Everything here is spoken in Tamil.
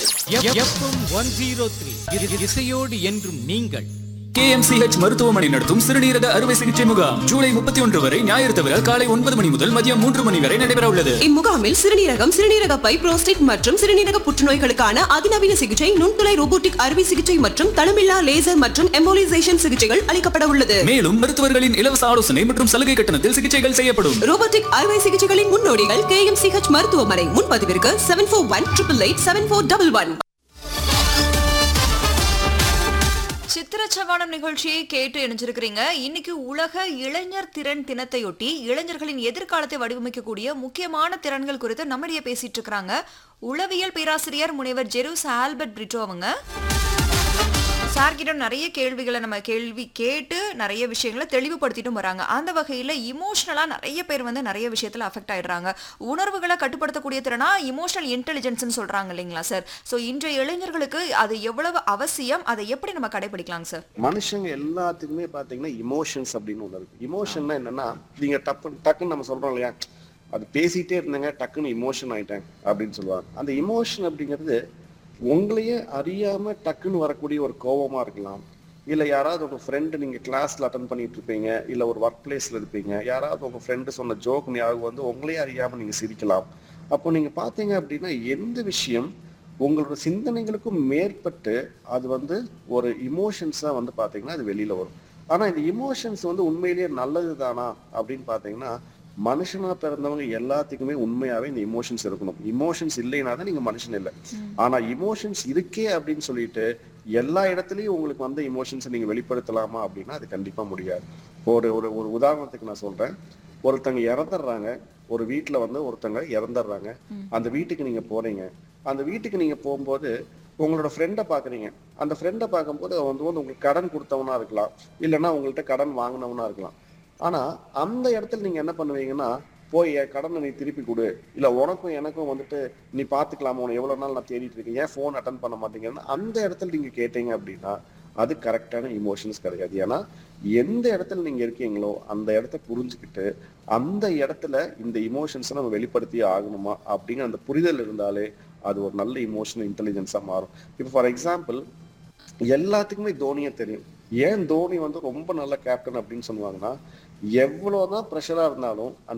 எஃப்எம் ஒன் ஜீரோ த்ரீ இசையோடு என்றும் நீங்கள் கேஎம்சிஹெச் மருத்துவமனை நடத்தும் சிறுநீரக அறுவை சிகிச்சை முகாம் ஜூலை முப்பத்தி ஒன்று வரை ஞாயிறு தவிர காலை ஒன்பது மணி முதல் மதியம் மூன்று மணி வரை நடைபெற உள்ளது இம்முகாமில் சிறுநீரகம் சிறுநீரக பை புரோஸ்டேட் மற்றும் சிறுநீரக புற்றுநோய்களுக்கான அதிநவீன சிகிச்சை நுண்துளை ரோபோட்டிக் அறுவை சிகிச்சை மற்றும் தளமில்லா லேசர் மற்றும் எம்போலிசேஷன் சிகிச்சைகள் அளிக்கப்பட உள்ளது செவன் மருத்துவர்களின் இலவச ஆலோசனை மற்றும் சலுகை கட்டணத்தில் சிகிச்சைகள் செய்யப்படும் ரோபோட்டிக் அறுவை சிகிச்சைகளின் முன்னோடிகள் கே எம் சிஹெச் மருத்துவமனை முன்பதிவிற்கு seven four one triple eight seven four double one சித்திரச்சவானம் நிகழ்ச்சியை கேட்டு இணைஞ்சிருக்கிறீங்க இன்னைக்கு உலக இளைஞர் திறன் தினத்தையொட்டி இளைஞர்களின் எதிர்காலத்தை வடிவமைக்கக்கூடிய முக்கியமான திறன்கள் குறித்து நம்மிடையே பேசிட்டு இருக்கிறாங்க உளவியல் பேராசிரியர் முனைவர் ஜெருஸ் ஆல்பர்ட் பிரிட்டோ அவங்க சார்கிட்ட நிறைய கேள்விகளை நம்ம கேள்வி கேட்டு நிறைய விஷயங்களை தெளிவுபடுத்திட்டும் வராங்க அந்த வகையில் இமோஷனலாக நிறைய பேர் வந்து நிறைய விஷயத்தில் அஃபெக்ட் ஆயிடுறாங்க உணர்வுகளை கட்டுப்படுத்தக்கூடிய திறனா இமோஷனல் இன்டெலிஜென்ஸ்னு சொல்றாங்க இல்லைங்களா சார் ஸோ இன்றைய இளைஞர்களுக்கு அது எவ்வளவு அவசியம் அதை எப்படி நம்ம கடைபிடிக்கலாங்க சார் மனுஷங்க எல்லாத்துக்குமே பாத்தீங்கன்னா இமோஷன்ஸ் அப்படின்னு ஒண்ணு இருக்கு இமோஷன்னா என்னன்னா நீங்க டப்பு டக்குன்னு நம்ம சொல்றோம் இல்லையா அது பேசிட்டே இருந்தேங்க டக்குன்னு இமோஷன் ஆயிட்டேன் அப்படின்னு சொல்லுவாங்க அந்த இமோஷன் அப்படிங்கிறது உங்களையே அறியாம டக்குன்னு வரக்கூடிய ஒரு கோபமா இருக்கலாம் இல்ல யாராவது உங்க ஃப்ரெண்டு நீங்க கிளாஸ்ல அட்டன் பண்ணிட்டு இருப்பீங்க இல்ல ஒரு ஒர்க் பிளேஸ்ல இருப்பீங்க யாராவது உங்க ஃப்ரெண்டு சொன்ன ஜோக் ஞாபகம் வந்து உங்களையே அறியாம நீங்க சிரிக்கலாம் அப்போ நீங்க பாத்தீங்க அப்படின்னா எந்த விஷயம் உங்களோட சிந்தனைகளுக்கும் மேற்பட்டு அது வந்து ஒரு இமோஷன்ஸா வந்து பாத்தீங்கன்னா அது வெளியில வரும் ஆனா இந்த இமோஷன்ஸ் வந்து உண்மையிலேயே நல்லது தானா அப்படின்னு பாத்தீங்கன்னா மனுஷனா பிறந்தவங்க எல்லாத்துக்குமே உண்மையாவே இந்த இமோஷன்ஸ் இருக்கணும் இமோஷன்ஸ் இல்லைன்னா தான் நீங்க மனுஷன் இல்லை ஆனா இமோஷன்ஸ் இருக்கே அப்படின்னு சொல்லிட்டு எல்லா இடத்துலயும் உங்களுக்கு வந்த இமோஷன்ஸை நீங்க வெளிப்படுத்தலாமா அப்படின்னா அது கண்டிப்பா முடியாது ஒரு ஒரு ஒரு உதாரணத்துக்கு நான் சொல்றேன் ஒருத்தங்க இறந்துடுறாங்க ஒரு வீட்டுல வந்து ஒருத்தங்க இறந்துடுறாங்க அந்த வீட்டுக்கு நீங்க போறீங்க அந்த வீட்டுக்கு நீங்க போகும்போது உங்களோட ஃப்ரெண்டை பாக்குறீங்க அந்த ஃப்ரெண்டை பார்க்கும்போது அவன் வந்து வந்து உங்களுக்கு கடன் கொடுத்தவனா இருக்கலாம் இல்லைன்னா உங்கள்கிட்ட கடன் வாங்கினவனா இருக்கலாம் ஆனா அந்த இடத்துல நீங்க என்ன பண்ணுவீங்கன்னா போய் என் கடனை நீ திருப்பி கொடு இல்ல உனக்கும் எனக்கும் வந்துட்டு நீ பாத்துக்கலாமா உன எவ்வளவு நாள் நான் தேடிட்டு இருக்கேன் ஏன் ஃபோன் அட்டன் பண்ண மாட்டேங்கிறேன்னு அந்த இடத்துல நீங்க கேட்டீங்க அப்படின்னா அது கரெக்டான இமோஷன்ஸ் கிடையாது ஏன்னா எந்த இடத்துல நீங்க இருக்கீங்களோ அந்த இடத்த புரிஞ்சுக்கிட்டு அந்த இடத்துல இந்த இமோஷன்ஸை நம்ம வெளிப்படுத்தியே ஆகணுமா அப்படிங்கிற அந்த புரிதல் இருந்தாலே அது ஒரு நல்ல இமோஷனல் இன்டெலிஜென்ஸா மாறும் இப்போ ஃபார் எக்ஸாம்பிள் எல்லாத்துக்குமே தோனியை தெரியும் ஏன் தோனி வந்து ரொம்ப நல்ல கேப்டன் அப்படின்னு சொல்லுவாங்கன்னா எவ்வளவுதான் ப்ரெஷரா இருந்தாலும் அந்த